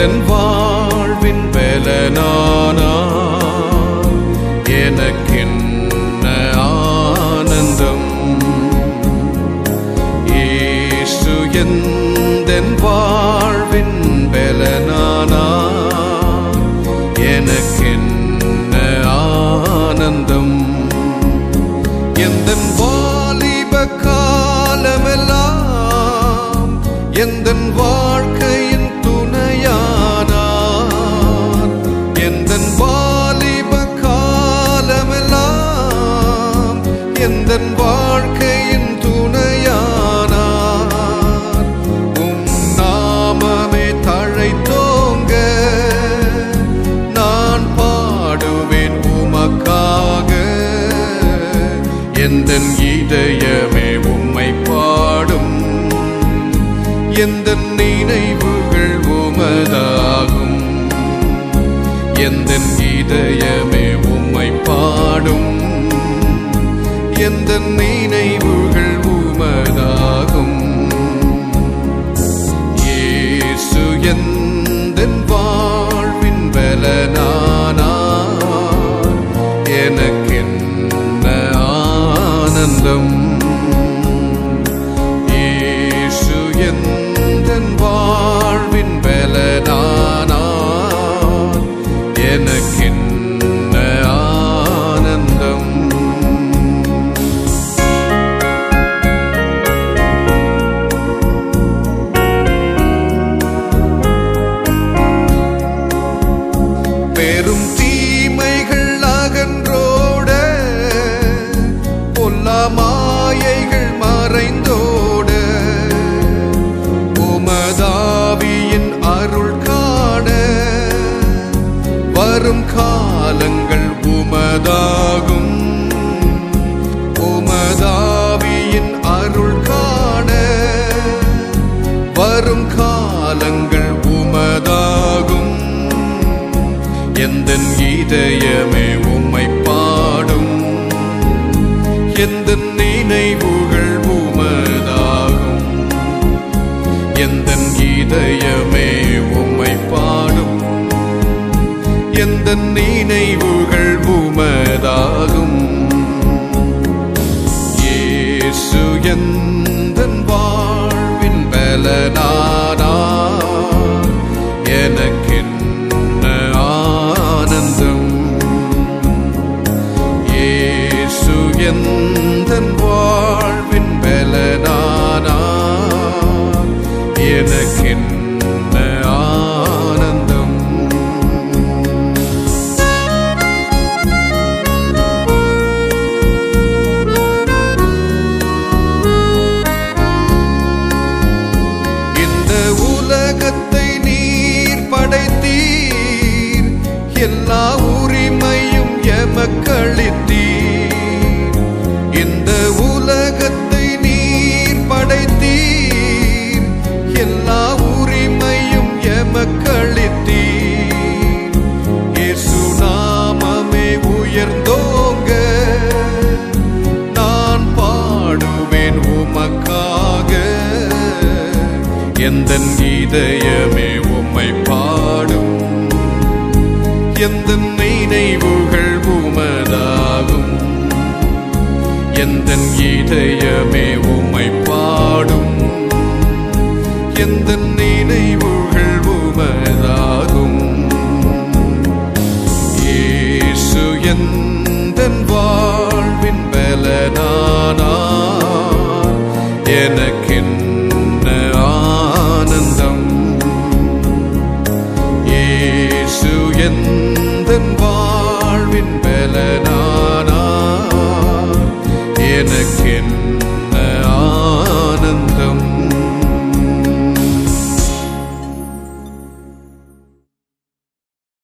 எந்தன் வாழ்வின் பலனானா எனக்கென்ன ஆனந்தம் இயேசு எந்தன் வாழ்வின் பலனானா எனக்கென்ன ஆனந்தம் எந்தன் வாலிப காலமெல்லாம் எந்தன் வாழ்க்கையின் துணையானார் எந்தன் வாலிப காலமெல்லாம் எந்தன் வாழ்க்கையின் துணையானார் உம் நாமமே தழைத்தோங்க நான் பாடுவேன் உமக்காக எந்தன் இதயமே உம்மை பாடும் எந்த நினைவுகள் உமதாகும் எந்த இதயமே உம்மை பாடும் எந்த நினைவுகள் உமதாகும் இயேசு எந்தன் வாழ்வின் பலனானார் எனக்கென்ன ஆனந்தம் இயேசு எந்தன் வாழ்வின் பலனானார் எனக்கென்ன ஆனந்தம் பெரும் தீமைகள் அகன்றோட பொல்லா மாயைகள் மறைந்தோட உமதாவியின் அருள் காண வரும் காலங்கள் உமதாகும் உமதாவியின் அருள் காண வரும் காலங்கள் உமதாகும் எந்த இதயமே உம்மை பாடும் எந்த நினைவுகள் உமதாகும் எந்த இதயமே உம்மை பாடும் எந்த நினைவுகள் உமதாகும் இயேசு எந்தன் வாழ்வின் பலனானா எனக்கென்ன ஆனந்தம் இயேசு எந்தன் வாழ்வின் பலனானா எனக்கென்ன ஆனந்தம் இந்த உலகத்தை நீர் படைத்தீர் எல்லா உரிமையும் எமக்களித்தீர் இந்த உலகத்தை நீர் படைத்தீர் எல்லா உரிமையும் எமக்களித்தீர் இயேசு நாமமே உயர்ந்தோங்க நான் பாடுவேன் உமக்காக எந்த இதயமே உம்மை பாடும் எந்த நினைவுகள் உமதாகும் எந்த இதயமே உம்மை பாடும் எந்த நினைவுகள் உமதாகும் இயேசு எந்தன் வாழ்வின் பலனானார் எனக்கு